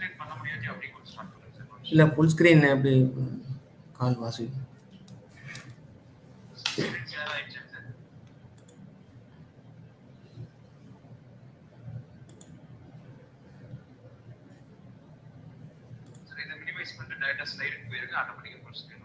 Screen பண்ண முடியாட்டி அப்படியே கொஞ்சம் ஸ்டார்ட் பண்ணுங்க சார் இல்லை ஃபுல் ஸ்க்ரீன் எப்படி கால் வாசி ஸ்கிரீன் ஷேர் ஆயிடுச்சு சார் சார் இதை மினிமைஸ் பண்ணிட்டு டேட்டா ஸ்லைடுக்கு போயிருங்க ஆட்டோமேட்டிக்காக ஃபுல் ஸ்கிரீன்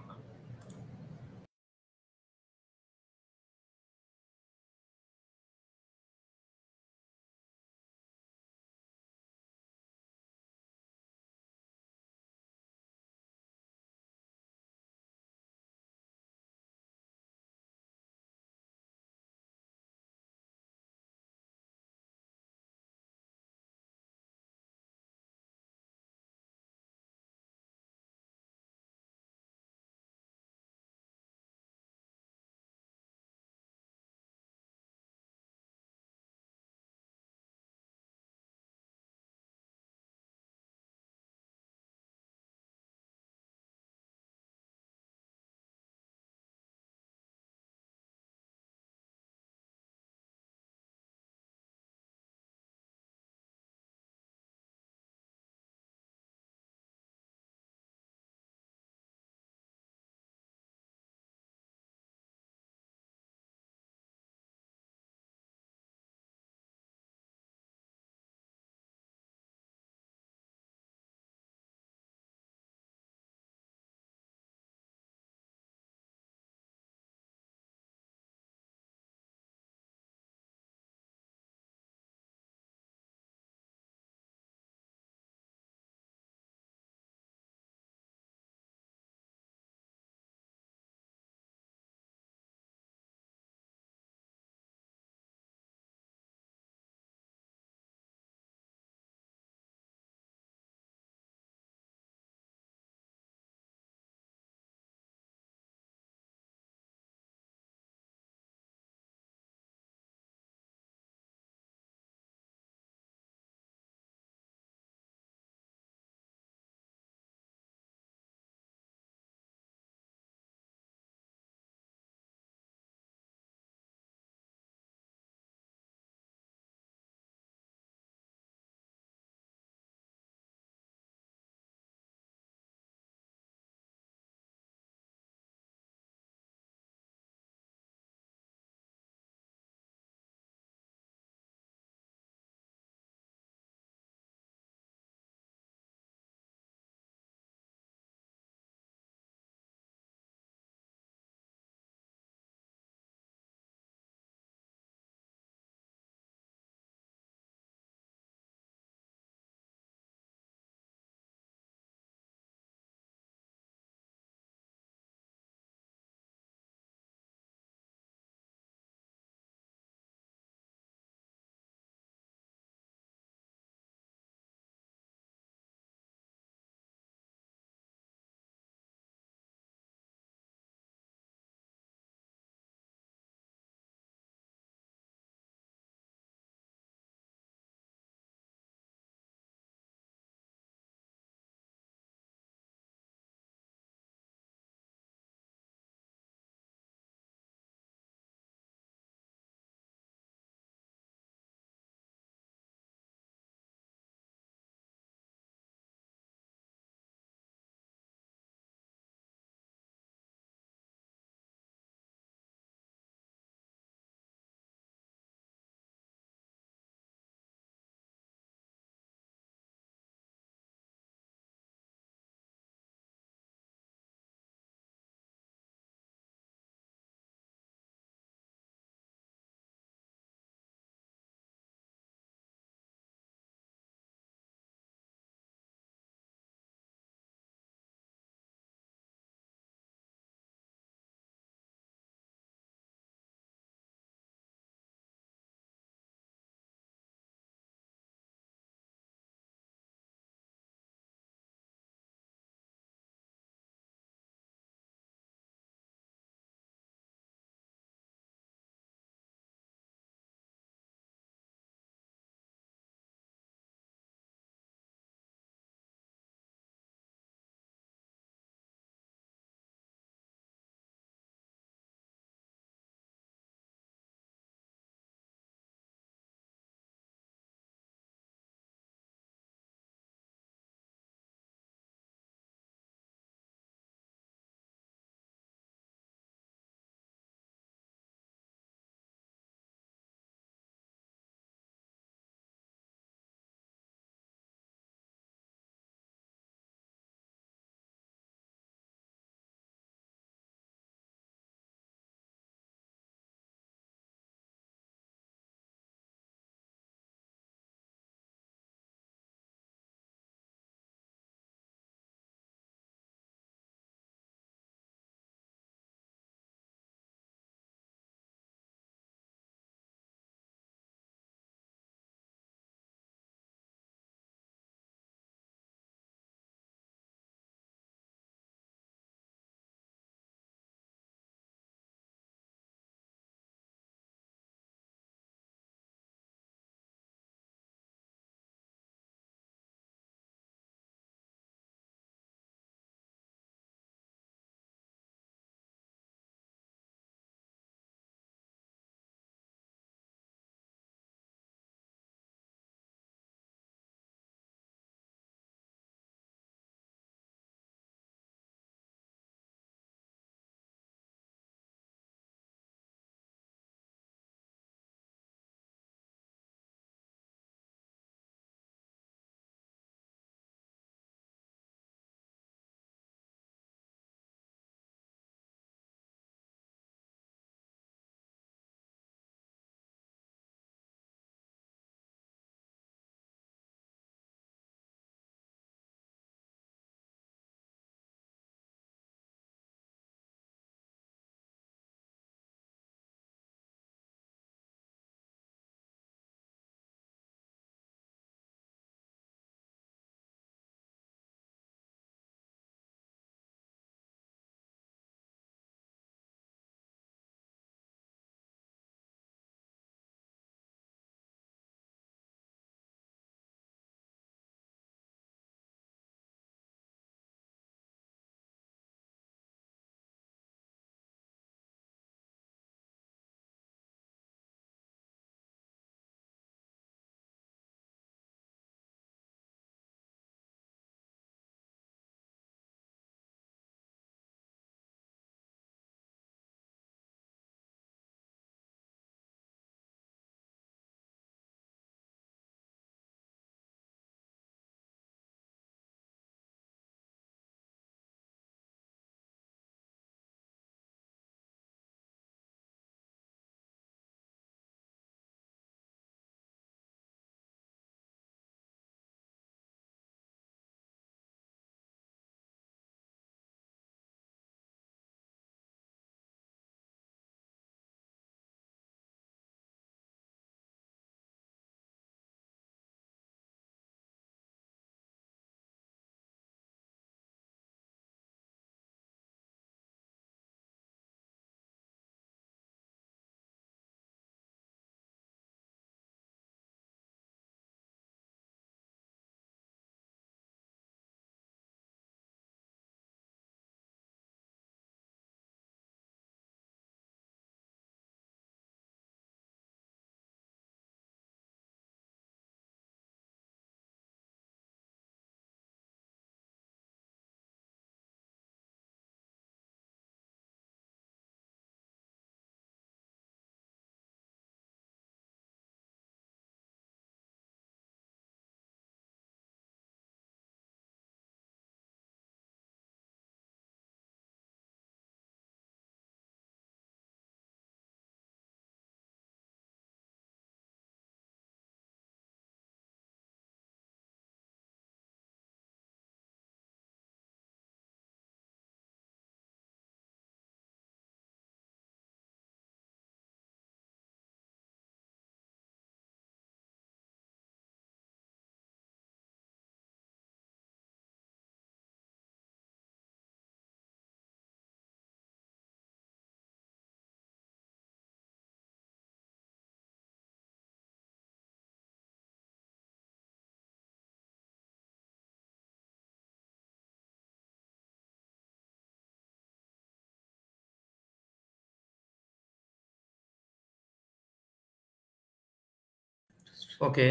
ஓகே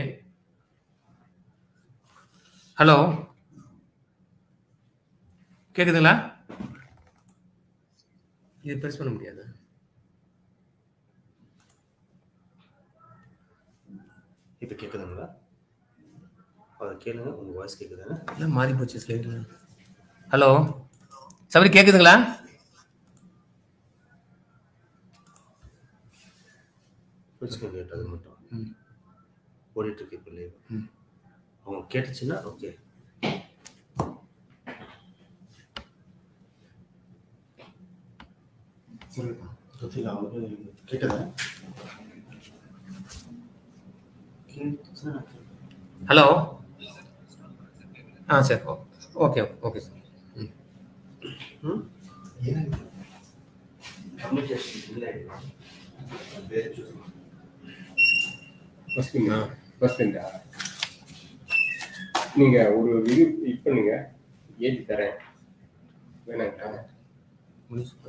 ஹலோ கேக்குதுங்களா இது பெருசு பண்ண முடியாது இப்போ கேட்குதுங்களா அதை கேளுங்க உங்கள் வாய்ஸ் கேட்குதுங்க இல்லை மாறி போச்சு ஸ்லைடில் ஹலோ சபரி கேக்குதுங்களா பிடிச்சிக்க கேட்டது மட்டும் ம். ஓடிட்டு இருக்கு இப்போ லைவ் ம். அவங்க கேட்டுச்சுன்னா ஓகே சொல்லுங்க கத்திரிக்கா அவங்களுக்கு கேட்டதா கேட்டுச்சுன்னா ஹலோ ஆ சரி ஓ- ஓகே ஓகே சார் ம் ம் கம்யூனிகேஷன் இல்லை வேறு choose ஃபஸ்ட்டுங்களா ஃபஸ்ட்டுங்களா நீங்கள் ஒரு இது இது பண்ணுங்க ஏற்றி தரேன் வேணாங்களா முடிச்சு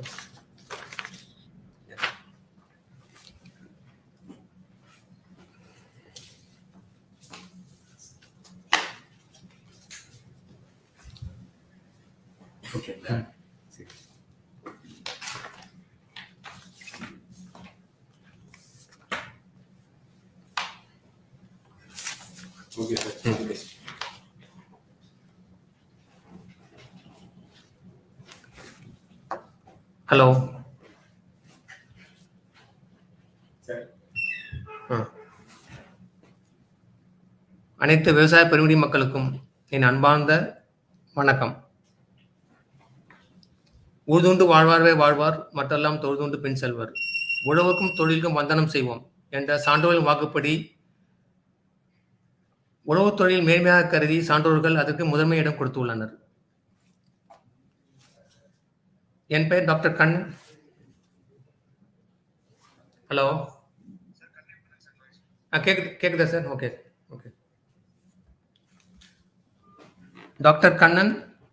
ஓகேங்களா சரி okay sir okay hello sir ஆ அனைத்து விவசாய பெருமிடி மக்களுக்கும் என் அன்பார்ந்த வணக்கம் உழுதுண்டு வாழ்வார்வே வாழ்வார் மற்றெல்லாம் தொழுதுண்டு பின் செல்வர் உழவுக்கும் தொழிலுக்கும் வந்தனம் செய்வோம் என்ற சான்றோரின் வாக்குப்படி உழவுத் தொழில் மேன்மையாக கருதி சான்றோர்கள் அதற்கு முதன்மை இடம் கொடுத்துள்ளனர் என் பெயர் டாக்டர் கண் ஹலோ ஆ கேக்குது கேக்குதா sir okay okay doctor Kannan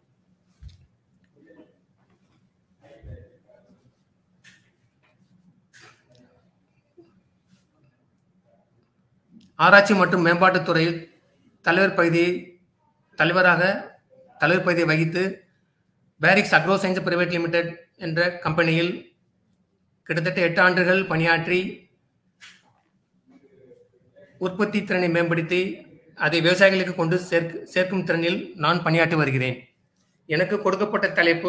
ஆராய்ச்சி மற்றும் மேம்பாட்டுத் துறையில் தலைவர் பகுதியை தலைவராக தலைவர் பகுதியை வகித்து Barrix agro science private limited என்ற கம்பெனியில் கிட்டத்தட்ட எட்டு ஆண்டுகள் பணியாற்றி உற்பத்தி திறனை மேம்படுத்தி அதை விவசாயிகளுக்கு கொண்டு சேர்க்க சேர்க்கும் திறனில் நான் பணியாற்றி வருகிறேன் எனக்கு கொடுக்கப்பட்ட தலைப்பு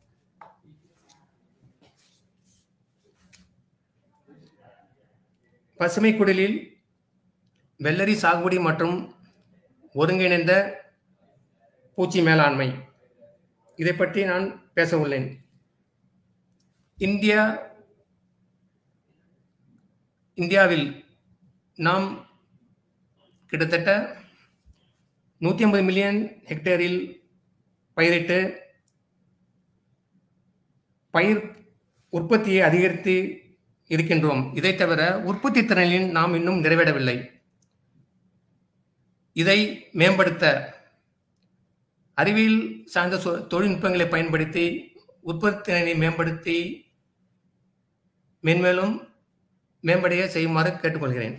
பசுமை குடிலில் வெள்ளரி சாகுபடி மற்றும் ஒருங்கிணைந்த பூச்சி மேலாண்மை இதை பற்றி நான் பேச உள்ளேன் இந்தியா இந்தியாவில் நாம் கிட்டத்தட்ட நூற்றி ஐம்பது மில்லியன் ஹெக்டேரில் பயிரிட்டு பயிர் உற்பத்தியை அதிகரித்து இருக்கின்றோம் இதை தவிர உற்பத்தி திறனில் நாம் இன்னும் நிறைவேறவில்லை இதை மேம்படுத்த அறிவியல் சார்ந்த சொ- தொழில்நுட்பங்களை பயன்படுத்தி உற்பத்தி திறனை மேம்படுத்தி மென்மேலும் மேம்படைய செய்யுமாறு கேட்டுக்கொள்கிறேன்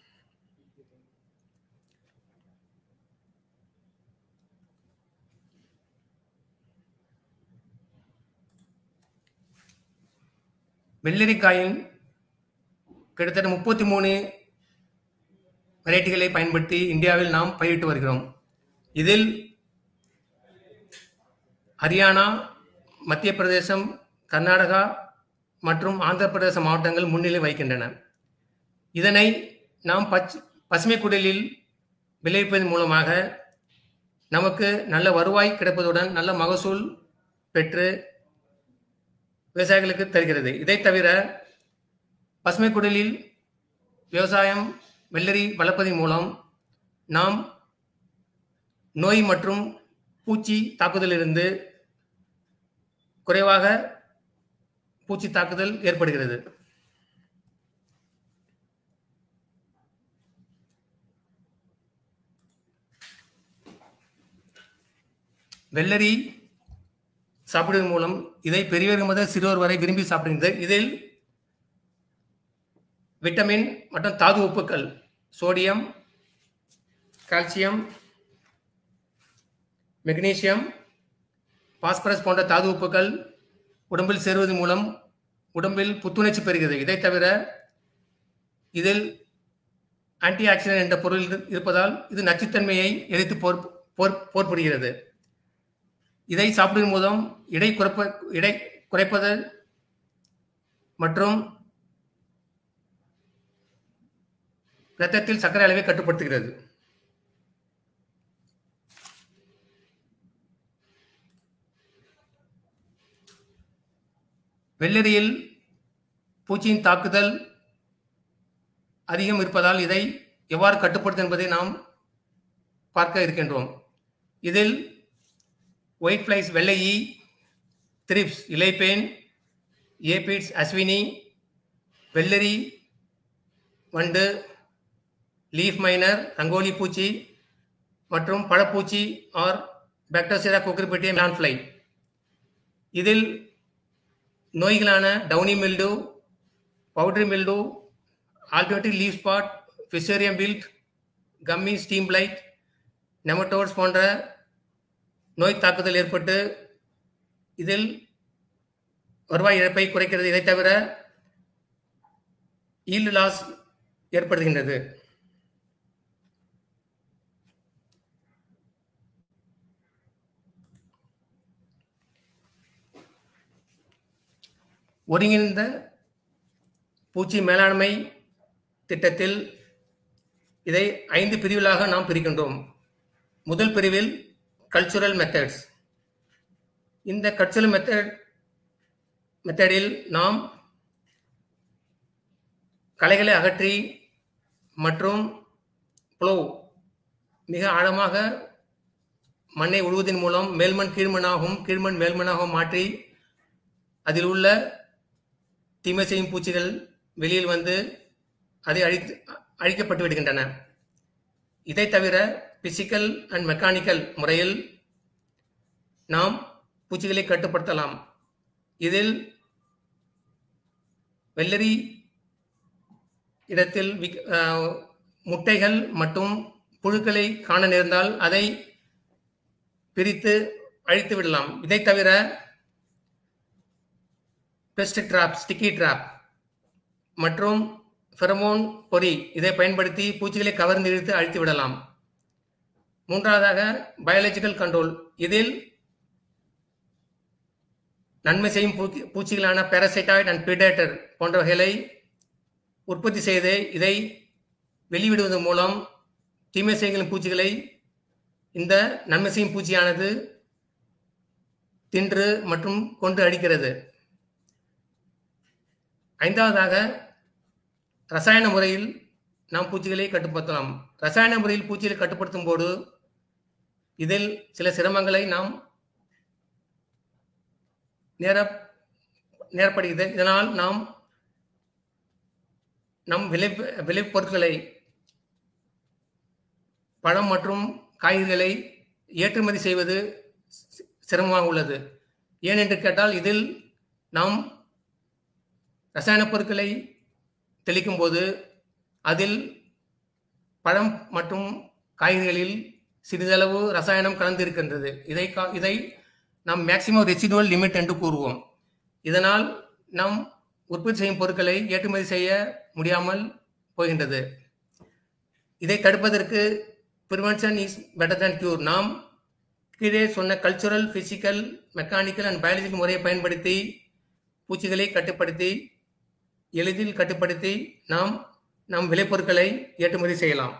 வெள்ளரிக்காயின் கிட்டத்தட்ட முப்பத்தி மூணு வெரைட்டிகளை பயன்படுத்தி இந்தியாவில் நாம் பயிரிட்டு வருகிறோம் இதில் ஹரியானா மத்திய பிரதேசம் கர்நாடகா மற்றும் ஆந்திர பிரதேச மாவட்டங்கள் முன்னிலை வகிக்கின்றன இதனை நாம் பச் பசுமை குடிலில் விளைவிப்பதன் மூலமாக நமக்கு நல்ல வருவாய் கிடைப்பதுடன் நல்ல மகசூல் பெற்று விவசாயிகளுக்கு தருகிறது இதை தவிர பசுமை குடிலில் விவசாயம் வெள்ளரி வளர்ப்பதன் மூலம் நாம் நோய் மற்றும் பூச்சி தாக்குதலிருந்து குறைவாக பூச்சி தாக்குதல் ஏற்படுகிறது வெள்ளரி சாப்பிடுவதன் மூலம் இதை பெரியவர் முதல் சிறுவர் வரை விரும்பி சாப்பிடுகிறது இதில் விட்டமின் மற்றும் தாது உப்புக்கள் சோடியம் கால்சியம் மெக்னீசியம் பாஸ்பரஸ் போன்ற தாது உப்புகள் உடம்பில் சேருவது மூலம் உடம்பில் புத்துணர்ச்சி பெறுகிறது இதை தவிர இதில் ஆன்டி ஆக்சிடென்ட் என்ற பொருள் இரு- இருப்பதால் இது நச்சுத்தன்மையை எதிர்த்து போர் போர் போர் புரிகிறது இதை சாப்பிடுவதன் மூலம் இடை குறைப்ப இடை குறைப்பது மற்றும் இரத்தத்தில் சர்க்கரை அளவை கட்டுப்படுத்துகிறது வெள்ளரியில் பூச்சியின் தாக்குதல் அதிகம் இருப்பதால் இதை எவ்வாறு கட்டுப்படுத்தும் என்பதை நாம் பார்க்க இருக்கின்றோம் இதில் ஒயிட் ஃப்ளைஸ் வெள்ளை ஈ த்ரிப்ஸ் இலைப்பேன் ஏபிட்ஸ் அஸ்வினி வெள்ளரி வண்டு லீஃப் மைனர் ரங்கோலி பூச்சி மற்றும் பழப்பூச்சி or bactrocera cucurbitae melon fly இதில் நோய்களான downy mildew powdery mildew alternative leaf spot fusarium wilt gummy stem blight nematodes போன்ற நோய் தாக்குதல் ஏற்பட்டு இதில் வருவாய் இழப்பை குறைக்கிறது இதை தவிர ஈல்டு லாஸ் ஏற்படுகின்றது ஒருங்கிணைந்த பூச்சி மேலாண்மை திட்டத்தில் இதை ஐந்து பிரிவுகளாக நாம் பிரிக்கின்றோம் முதல் பிரிவில் கல்ச்சுரல் மெத்தட்ஸ் இந்த கல்ச்சுரல் மெத்தட் மெத்தடில் நாம் களைகளை அகற்றி மற்றும் ப்ளோ மிக ஆழமாக மண்ணை உழுவதன் மூலம் மேல்மண் கீழ்மண்ணாகவும் கீழ்மண் மேல்மண்ணாகவும் மாற்றி அதில் உள்ள தீமை செய்யும் பூச்சிகள் வெளியில் வந்து அதை அழித்து அழிக்கப்பட்டு விடுகின்றன இதை தவிர பிசிக்கல் அண்ட் மெக்கானிக்கல் முறையில் நாம் பூச்சிகளை கட்டுப்படுத்தலாம் இதில் வெள்ளரி இடத்தில் விக்- ஆஹ், முட்டைகள் மற்றும் புழுக்களை காண நேர்ந்தால் அதை பிரித்து அழித்து விடலாம் இதை தவிர பெஸ்ட் ட்ராப் ஸ்டிக்கி ட்ராப் மற்றும் ஃபெரமோன் பொறி இதை பயன்படுத்தி பூச்சிகளை கவர்ந்து இழுத்து அழித்து விடலாம் மூன்றாவதாக பயாலஜிக்கல் கண்ட்ரோல் இதில் நன்மை செய்யும் பூச்சி- பூச்சிகளான பேரசைட்டாய்ட் அண்ட் பிடேட்டர் போன்றவைகளை உற்பத்தி செய்து இதை வெளிவிடுவதன் மூலம் தீமை செய்யும் பூச்சிகளை இந்த நன்மை செய்யும் பூச்சியானது தின்று மற்றும் கொண்டு அழிக்கிறது ஐந்தாவதாக ரசாயன முறையில் நாம் பூச்சிகளை கட்டுப்படுத்தலாம் ரசாயன முறையில் பூச்சிகளை கட்டுப்படுத்தும் போது இதில் சில சிரமங்களை நாம் நேர நேரப்படுகிறது இதனால் நாம் நம் விளை விளைபொருட்களை பழம் மற்றும் காய்கறிகளை ஏற்றுமதி செய்வது சி- சிரமமாக உள்ளது ஏன் என்று கேட்டால் இதில் நாம் ரசாயன பொருட்களை தெளிக்கும் போது அதில் பழம் மற்றும் காய்கறிகளில் சிறிதளவு ரசாயனம் கலந்து இருக்கின்றது இதை கா- இதை நாம் மேக்சிமம் ரெசிடுவல் லிமிட் என்று கூறுவோம் இதனால் நாம் உற்பத்தி செய்யும் பொருட்களை ஏற்றுமதி செய்ய முடியாமல் போகின்றது இதை தடுப்பதற்கு prevention is better than cure நாம் கீழே சொன்ன cultural physical mechanical and biological முறையை பயன்படுத்தி பூச்சிகளை கட்டுப்படுத்தி எளிதில் கட்டுப்படுத்தி நாம் நம் விளைபொருட்களை ஏற்றுமதி செய்யலாம்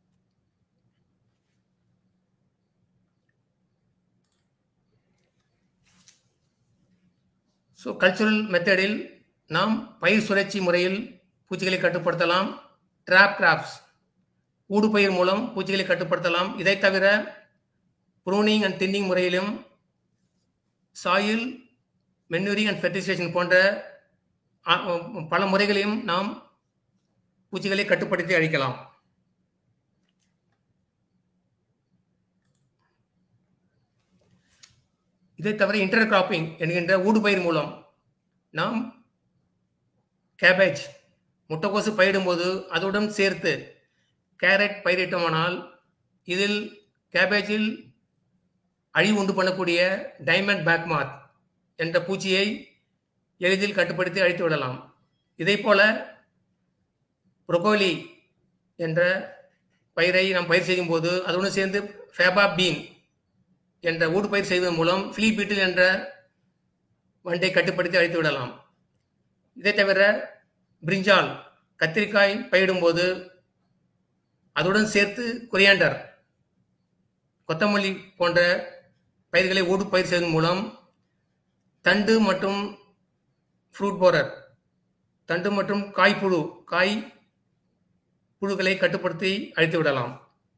ஸோ கல்ச்சுரல் மெத்தடில் நாம் பயிர் சுழற்சி முறையில் பூச்சிகளை கட்டுப்படுத்தலாம் ட்ராப் கிராப்ஸ் ஊடுபயிர் மூலம் பூச்சிகளை கட்டுப்படுத்தலாம் இதை தவிர ப்ரூனிங் அண்ட் தின்னிங் முறையிலும் சாயில் மென்யூரிங் அண்ட் ஃபெர்டிலைசேஷன் போன்ற ஆ, பல முறைகளையும் நாம் பூச்சிகளை கட்டுப்படுத்தி அழிக்கலாம் இதை தவிர இன்டர் கிராப்பிங் என்கின்ற ஊடுபயிர் மூலம் நாம் கேபேஜ் முட்டைக்கோசு பயிரிடும்போது அதுடன் சேர்த்து கேரட் பயிரிட்டோமானால் இதில் கேபேஜில் அழிவு உண்டு பண்ணக்கூடிய டைமண்ட் பேக்மார்க் என்ற பூச்சியை எளிதில் கட்டுப்படுத்தி அழித்து விடலாம் இதைப் போல ப்ரொகோலி என்ற பயிரை நாம் பயிர் செய்யும் போது அதனுடன் சேர்ந்து ஃபேபா பீன் என்ற ஊடுபயிர் செய்வதன் மூலம் ஃபிலி பீட்டில் என்ற வண்டை கட்டுப்படுத்தி அழித்து விடலாம் இதை தவிர பிரிஞ்சால் கத்திரிக்காய் பயிரிடும்போது அதுடன் சேர்த்து கொரியாண்டர் கொத்தமல்லி போன்ற பயிர்களை ஊடு பயிர் செய்வதன் மூலம் தண்டு மற்றும் ஃப்ரூட் போரர் தண்டு மற்றும் காய்ப்புழு காய் புழுக்களை கட்டுப்படுத்தி அழித்து விடலாம்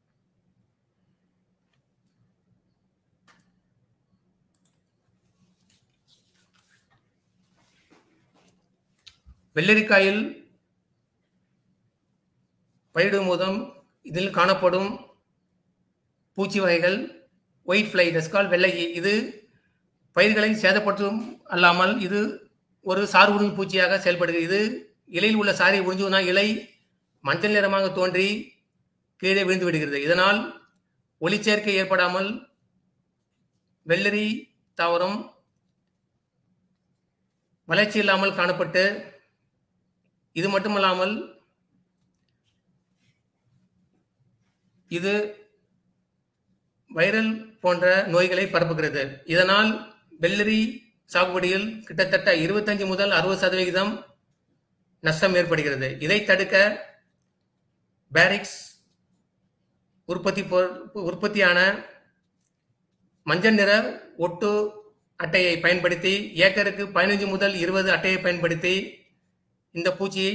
வெள்ளரிக்காயில் பயிரிடும் போதும் இதில் காணப்படும் பூச்சி வகைகள் ஒயிட் ஃப்ளை டெஸ்கால் வெள்ளை ஈ. இது பயிர்களை சேதப்படுத்தும் அல்லாமல் இது ஒரு சார் உறிஞ்சும் பூச்சியாக செயல்படுகிறது இது இலையில் உள்ள சாரை உறிஞ்சுவதனா இலை மஞ்சள் நிறமாக தோன்றி கீழே விழுந்து விடுகிறது இதனால் ஒளிச்சேர்க்கை ஏற்படாமல் வெள்ளரி தாவரம் வளர்ச்சி இல்லாமல் காணப்பட்டு இது மட்டுமல்லாமல் இது வைரல் போன்ற நோய்களை பரப்புகிறது இதனால் வெள்ளரி சாகுபடியில் கிட்டத்தட்ட இருபத்தஞ்சு முதல் அறுபது சதவிகிதம் நஷ்டம் ஏற்படுகிறது இதை தடுக்க பேரிக்ஸ் உற்பத்தி பொ- உற்பத்தியான மஞ்சள் நிற ஒட்டு அட்டையை பயன்படுத்தி ஏக்கருக்கு பதினஞ்சு முதல் இருபது அட்டையை பயன்படுத்தி இந்த பூச்சியை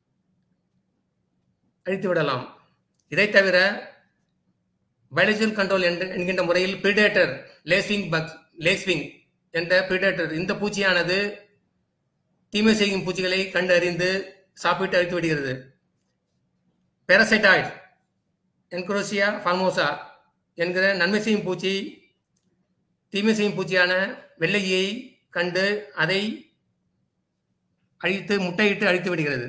அழித்து விடலாம் இதை தவிர பயாலஜிக்கல் கண்ட்ரோல் என்கின்ற முறையில் பிரிடேட்டர் லேஸ்விங் பக் லேஸ்விங் என்ற பிரிடேட்டர் இந்த பூச்சியானது தீமை செய்யும் பூச்சிகளை கண்டறிந்து சாப்பிட்டு அழித்து விடுகிறது பேரசைட்டாய்ட் என்க்ரோசியா ஃபார்மோசா என்கிற நன்மை செய்யும் பூச்சி தீமை செய்யும் பூச்சியான வெள்ளையை கண்டு அதை அழித்து முட்டையிட்டு அழித்து விடுகிறது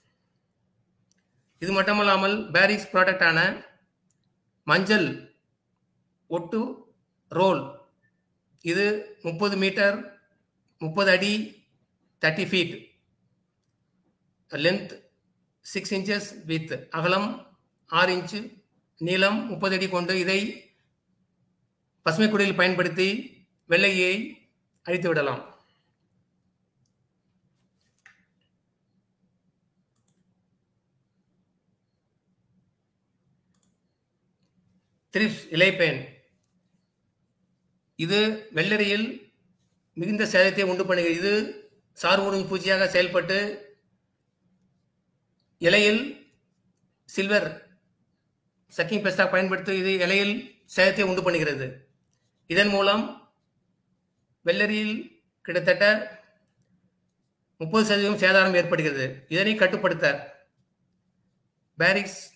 இது மட்டுமல்லாமல் பேரிக்ஸ் ப்ராடக்டான மஞ்சள் ஒட்டு ரோல் இது முப்பது மீட்டர் முப்பது அடி thirty feet length six inches with அகலம் ஆறு இன்ச்சு நீளம் முப்பது அடி கொண்டு இதை பசுமை குடியில் பயன்படுத்தி வெள்ளையை அழித்து விடலாம் த்ரிப்ஸ் இலைப்பேன் இது வெள்ளரியில் மிகுந்த சேதத்தை உண்டு பண்ணுகிறது இது சார் உறிஞ்சும் பூச்சியாக செயல்பட்டு இலையில் சில்வர் சக்கிங் பெஸ்டாக பயன்படுத்தி இது இலையில் சேதத்தை உண்டு பண்ணுகிறது இதன் மூலம் வெள்ளரியில் கிட்டத்தட்ட முப்பது சதவீதம் சேதாரம் ஏற்படுகிறது இதனை கட்டுப்படுத்த பேரிக்ஸ்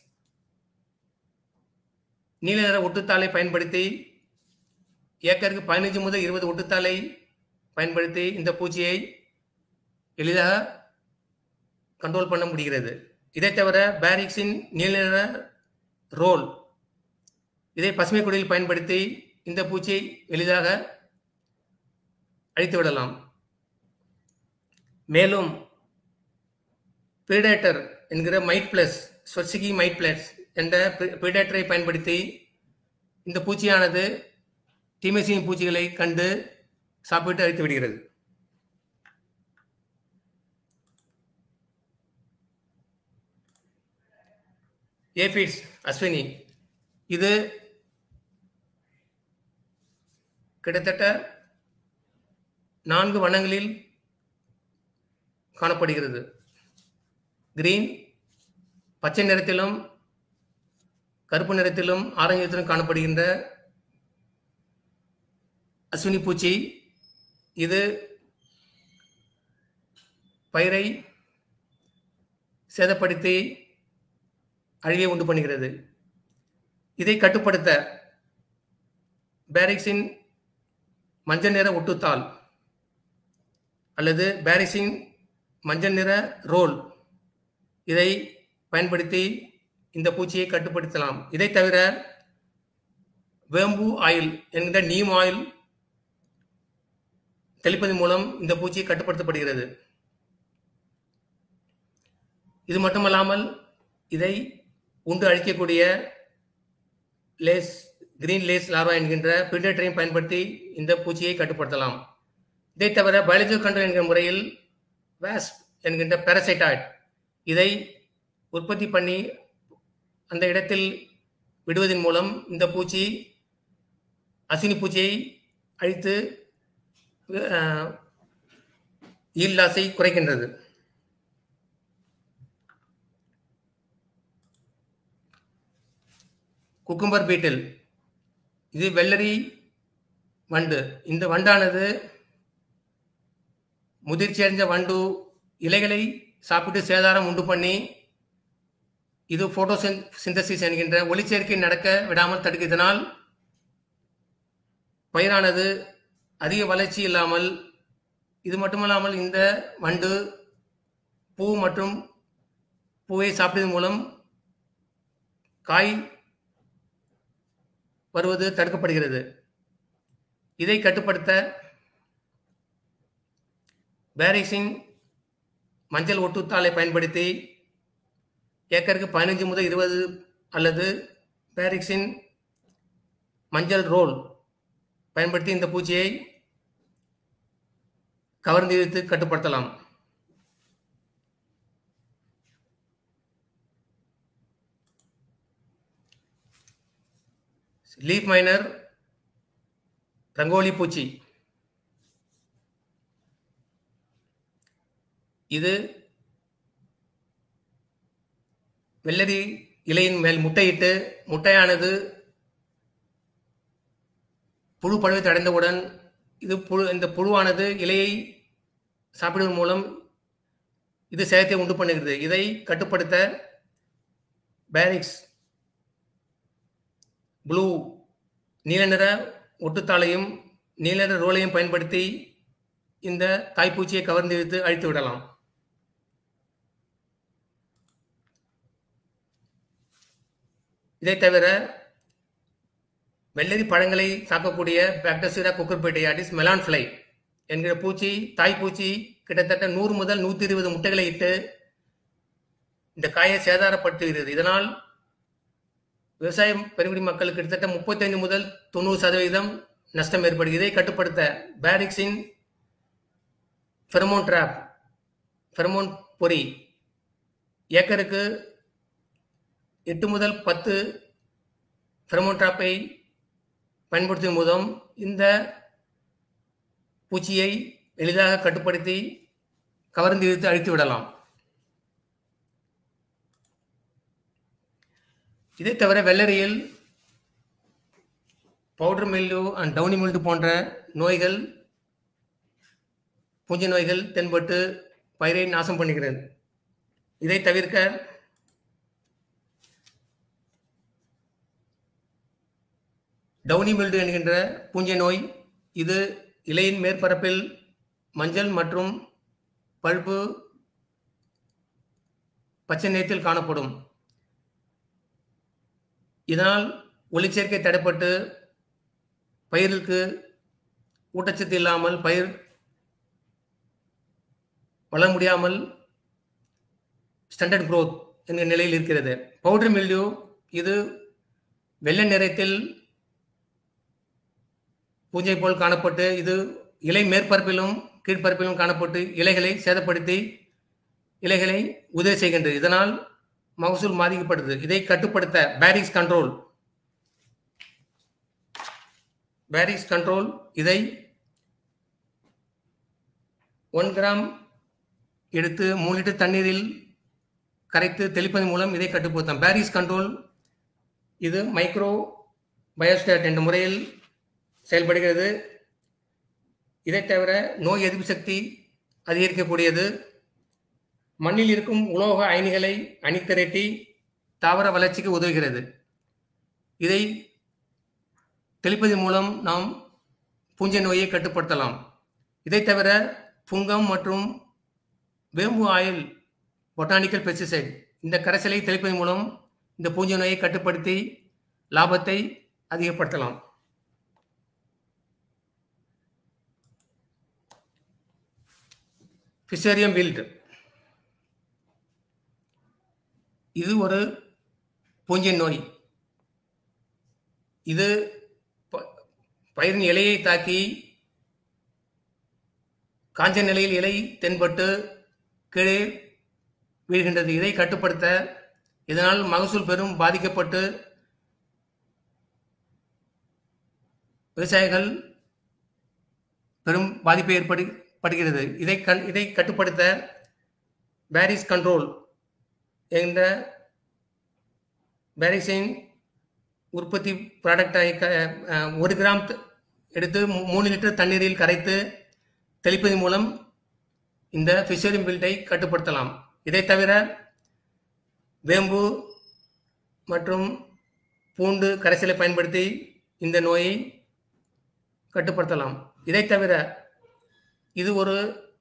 நீல நிற ஒட்டுத்தாளை பயன்படுத்தி ஏக்கருக்கு பதினைஞ்சு முதல் இருபது ஒட்டுத்தாளை பயன்படுத்தி இந்த பூச்சியை எளிதாக கண்ட்ரோல் பண்ண முடிகிறது இதை தவிர பேரிக்ஸின் நீல நிற ரோல் இதை பசுமை குடியில் பயன்படுத்தி இந்த பூச்சியை எளிதாக அழித்து விடலாம் மேலும் பிரிடேட்டர் என்கிற mite plus swirskii mite plus என்ற பிரிடேட்டரை பயன்படுத்தி இந்த பூச்சியானது தீமை செய்யும் பூச்சிகளை கண்டு சாப்பிட்டு அழித்து விடுகிறது ஏபிட்ஸ் அஸ்வினி இது கிட்டத்தட்ட நான்கு வண்ணங்களில் காணப்படுகிறது கிரீன் பச்சை நிறத்திலும் கருப்பு நிறத்திலும் ஆரஞ்சு நிறத்திலும் காணப்படுகின்ற அஸ்வினி பூச்சி இது பயிரை சேதப்படுத்தி அழிவை உண்டு பண்ணுகிறது இதை கட்டுப்படுத்த பேரிக்ஸின் மஞ்சள் நிற ஒட்டுத்தாள் அல்லது பேரிக்ஸின் மஞ்சள் நிற ரோல் இதை பயன்படுத்தி இந்த பூச்சியை கட்டுப்படுத்தலாம் இதை தவிர வேம்பு ஆயில் என்கிற நீம் ஆயில் தெளிப்பதன் மூலம் இந்த பூச்சி கட்டுப்படுத்தப்படுகிறது இது மட்டுமல்லாமல் இதை உண்டு அழிக்கக்கூடிய லேஸ் கிரீன் லேஸ் லார்வா என்கின்ற பிரிடேட்டரையும் பயன்படுத்தி இந்த பூச்சியை கட்டுப்படுத்தலாம் இதை தவிர பயாலஜிக்கல் கண்ட்ரோல் என்கிற முறையில் வேஸ்ப் என்கின்ற பேரசைட்டாய்ட் இதை உற்பத்தி பண்ணி அந்த இடத்தில் விடுவதன் மூலம் இந்த பூச்சி அசினி பூச்சியை அழித்து ஈல்லாசை குறைக்கின்றது குக்கும்பர் பீட்டில் இது வெள்ளரி வண்டு இந்த வண்டானது முதிர்ச்சி அடைஞ்ச வண்டு இலைகளை சாப்பிட்டு சேதாரம் உண்டு பண்ணி இது போட்டோ சிந்தசிஸ் என்கின்ற ஒளிச்சேர்க்கை நடக்க விடாமல் தடுக்கிறதுனால் பயிரானது அதிக வளர்ச்சி இல்லாமல் இது மட்டுமல்லாமல் இந்த வண்டு பூ மற்றும் பூவை சாப்பிடுவதன் மூலம் காய் வருவது தடுக்கப்படுகிறது இதை கட்டுப்படுத்த பேரிஸின் மஞ்சள் ஒட்டுத்தாளை பயன்படுத்தி ஏக்கருக்கு பதினஞ்சு முதல் இருபது அல்லது பேரிக்ஸின் மஞ்சள் ரோல் பயன்படுத்தி இந்த பூச்சியை கவர்ந்து இழுத்து கட்டுப்படுத்தலாம் லீஃப் மைனர் ரங்கோலி பூச்சி இது வெள்ளரி இலையின் மேல் முட்டையிட்டு முட்டையானது புழு பழுவத்தை அடைந்தவுடன் இது புழு இந்த புழுவானது இலையை சாப்பிடுவதன் மூலம் இது சேதத்தை உண்டு பண்ணுகிறது இதை கட்டுப்படுத்த பேரிக்ஸ் ப்ளூ நீல நிற ஒட்டுத்தாளையும் நீல நிற ரோலையும் பயன்படுத்தி இந்த தாய்ப்பூச்சியை கவர்ந்து இழுத்து அழித்து விடலாம் இதை தவிர வெள்ளரி பழங்களை தாக்கக்கூடிய பாக்டோசிரா குக்கர்பேட்டையாட்டிஸ் மெலான் ஃப்ளை என்கிற பூச்சி தாய்ப்பூச்சி கிட்டத்தட்ட நூறு முதல் நூற்றி இருபது முட்டைகளை இட்டு இந்த காயை சேதாரப்படுத்துகிறது இதனால் விவசாயம் பெருங்குடி மக்களுக்கு கிட்டத்தட்ட முப்பத்தைந்து முதல் தொண்ணூறு சதவீதம் நஷ்டம் ஏற்படுகிறது இதை கட்டுப்படுத்த பேரிக்ஸின் ஃபெரமோன் ட்ராப் ஃபெரமோன் பொறி ஏக்கருக்கு எட்டு முதல் பத்து ஃபெரமோன் ட்ராப்பை பயன்படுத்தும் மூலம் இந்த பூச்சியை எளிதாக கட்டுப்படுத்தி கவர்ந்து இழுத்து அழித்து விடலாம் இதை தவிர வெள்ளரியில் powder mildew and downy mildew போன்ற நோய்கள் பூஞ்சை நோய்கள் தென்பட்டு பயிரை நாசம் பண்ணுகிறது இதை தவிர்க்க டவுனி மில்டு என்கின்ற பூஞ்சை நோய் இது இலையின் மேற்பரப்பில் மஞ்சள் மற்றும் பழுப்பு பச்சை நிறத்தில் காணப்படும் இதனால் ஒளிச்சேர்க்கை தடைப்பட்டு பயிருக்கு ஊட்டச்சத்து இல்லாமல் பயிர் வளர முடியாமல் ஸ்டாண்டர்ட் growth என்கிற நிலையில் இருக்கிறது பவுடர் மில்டியூ இது வெள்ளை நிறத்தில் பூஞ்சை போல் காணப்பட்டு இது இலை மேற்பரப்பிலும் கீழ்ப்பரப்பிலும் காணப்பட்டு இலைகளை சேதப்படுத்தி இலைகளை உதவி செய்கின்றது இதனால் மகசூல் பாதிக்கப்படுது இதை கட்டுப்படுத்த பேரிக்ஸ் கண்ட்ரோல் பேரிக்ஸ் கண்ட்ரோல் இதை ஒன் கிராம் எடுத்து மூணு லிட்டர் தண்ணீரில் கரைத்து தெளிப்பதன் மூலம் இதை கட்டுப்படுத்தலாம் பேரிஸ் கண்ட்ரோல் இது மைக்ரோ பயோஸ்டேட் என்ற முறையில் செயல்படுகிறது இதை தவிர நோய் எதிர்ப்பு சக்தி அதிகரிக்கக்கூடியது மண்ணில் இருக்கும் உலோக அயனிகளை அணிதிரட்டி தாவர வளர்ச்சிக்கு உதவுகிறது இதை தெளிப்பதன் மூலம் நாம் பூஞ்சை நோயை கட்டுப்படுத்தலாம் இதை தவிர புங்கம் மற்றும் வேம்பு ஆயில் பொட்டானிக்கல் பெஸ்டிசைட் இந்த கரைசலை தெளிப்பதன் மூலம் இந்த பூஞ்சை நோயை கட்டுப்படுத்தி லாபத்தை அதிகப்படுத்தலாம் ஃபிஷேரியம் வில்ட் இது ஒரு பூஞ்சை நோய் இது ப- பயிரின் இலையை தாக்கி காஞ்ச நிலையில் இலை தென்பட்டு கீழே வீழ்கின்றது இதை கட்டுப்படுத்த இதனால் மகசூல் பெரும் பாதிக்கப்பட்டு விவசாயிகள் பெரும் பாதிப்பு ஏற்படு படுகிறது இதை கண் இதை கட்டுப்படுத்த பேரிஸ் கண்ட்ரோல் என்ற பேரிஸின் உற்பத்தி ப்ராடக்டை க அஹ், ஒரு கிராம் த- எடுத்து மூ- மூணு லிட்டர் தண்ணீரில் கரைத்து தெளிப்பதன் மூலம் இந்த ஃபிஷரிங் பில்டை கட்டுப்படுத்தலாம் இதை தவிர வேம்பு மற்றும் பூண்டு கரைசலை பயன்படுத்தி இந்த நோயை கட்டுப்படுத்தலாம் இதை தவிர இது ஒரு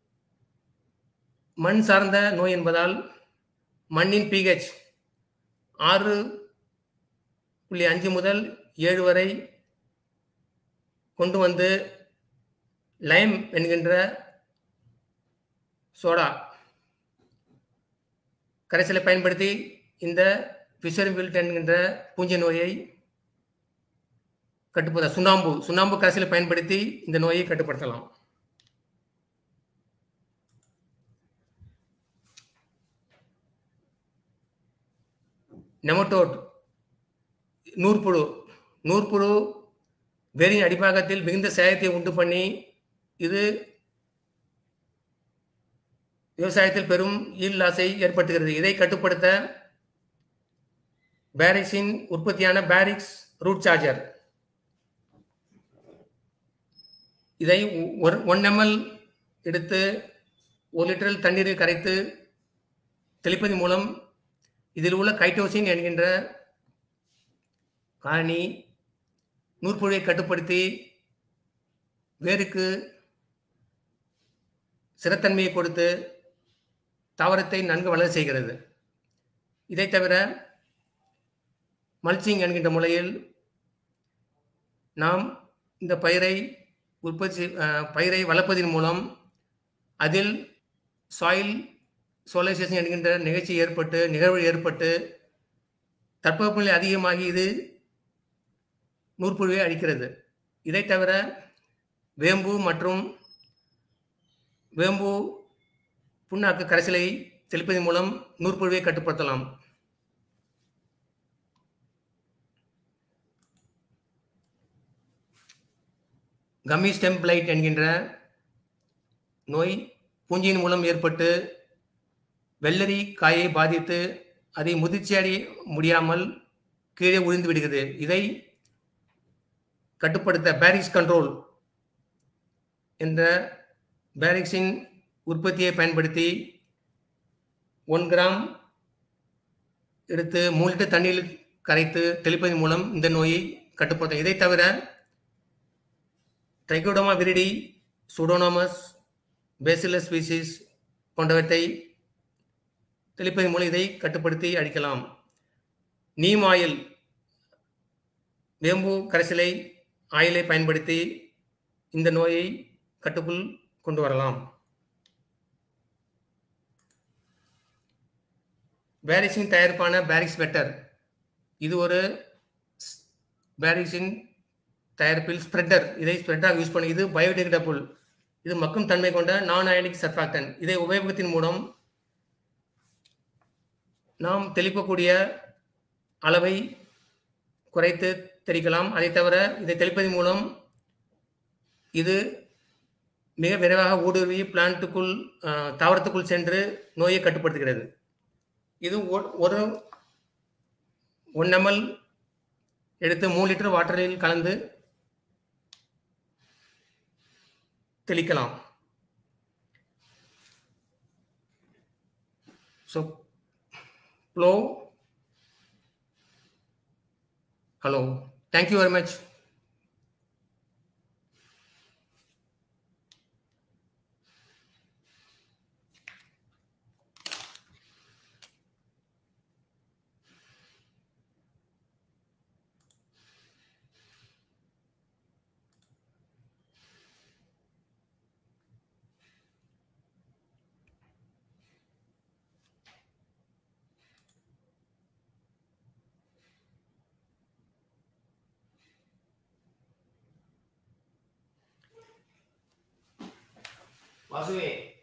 மண் சார்ந்த நோய் என்பதால் மண்ணின் பிஹெச் ஆறு புள்ளி அஞ்சு முதல் ஏழு வரை கொண்டு வந்து லைம் என்கின்ற சோடா கரைசலை பயன்படுத்தி இந்த ஃபிஷரிங் வில்ட் என்கின்ற பூஞ்சை நோயை கட்டுப்படுத்த சுண்ணாம்பு சுண்ணாம்பு கரைசலை பயன்படுத்தி இந்த நோயை கட்டுப்படுத்தலாம் நெமட்டோட் நூற்புழு நூற்புழு வேரின் அடிப்பாகத்தில் மிகுந்த சேதத்தை உண்டு பண்ணி இது விவசாயத்தில் பெரும் ஈல் லாஸை ஏற்படுத்துகிறது இதை கட்டுப்படுத்த பேரிக்ஸின் உற்பத்தியான பேரிக்ஸ் ரூட் சார்ஜர் இதை ஒரு ஒன் எம்எல் எடுத்து ஒரு லிட்டரில் தண்ணீரில் கரைத்து தெளிப்பதன் மூலம் இதில் உள்ள கைட்டோசின் என்கின்ற காரணி நூற்புழையை கட்டுப்படுத்தி வேருக்கு சிறத்தன்மையை கொடுத்து தாவரத்தை நன்கு வளர செய்கிறது இதை தவிர மல்ச்சிங் என்கின்ற முறையில் நாம் இந்த பயிரை உற்பத்தி செய்- அஹ், பயிரை வளர்ப்பதன் மூலம் அதில் சாயில் சோலைசேஷன் என்கின்ற நிகழ்ச்சி ஏற்பட்டு நிகழ்வு ஏற்பட்டு தட்பவெப்பநிலை அதிகமாகி இது நூற்புழுவை அழிக்கிறது இதை தவிர வேம்பு மற்றும் வேம்பு புண்ணாக்கு கரைசலை தெளிப்பதன் மூலம் நூற்புழுவை கட்டுப்படுத்தலாம் கம்மி ஸ்டெம் பிளைட் என்கின்ற நோய் பூஞ்சியின் மூலம் ஏற்பட்டு வெள்ளரி காயை பாதித்து அதை முதிர்ச்சியடைய முடியாமல் கீழே விழுந்து விடுகிறது இதை கட்டுப்படுத்த பேரிக்ஸ் கண்ட்ரோல் என்ற பேரிக்ஸின் உற்பத்தியை பயன்படுத்தி ஒன் கிராம் எடுத்து மூணு லிட்டர் தண்ணீரில் கரைத்து தெளிப்பதன் மூலம் இந்த நோயை கட்டுப்படுத்த இதை தவிர trichoderma viride pseudomonas bacillus species போன்றவற்றை தெளிப்பதன் மூலம் இதை கட்டுப்படுத்தி அழிக்கலாம் நீம் ஆயில் வேம்பு கரைசலை ஆயிலை பயன்படுத்தி இந்த நோயை கட்டுக்குள் கொண்டு வரலாம் பேரிக்ஸின் தயாரிப்பான பேரிக்ஸ் பெட்டர் இது ஒரு பேரிக்ஸின் தயாரிப்பில் ஸ்ப்ரெட்டர் இதை ஸ்ப்ரெட்டராக யூஸ் பண்ணி இது பயோடிகிரேடபிள் இது மக்கும் தன்மை கொண்ட நான் அயனிக் சர்ஃபாக்டன் இதை உபயோகத்தின் மூலம் நாம் தெளிக்கக்கூடிய அளவை குறைத்து தெளிக்கலாம் அதை தவிர இதை தெளிப்பதன் மூலம் இது மிக விரைவாக ஊடுருவி பிளான்ட்டுக்குள் அஹ், தாவரத்துக்குள் சென்று நோயை கட்டுப்படுத்துகிறது இது ஒ- ஒரு ஒன் எம்எல் எடுத்து மூணு லிட்டர் வாட்டரில் கலந்து தெளிக்கலாம் ஸோ ப்ளோ ஹலோ தேங்க்யூ வெரி மச் வாசுவே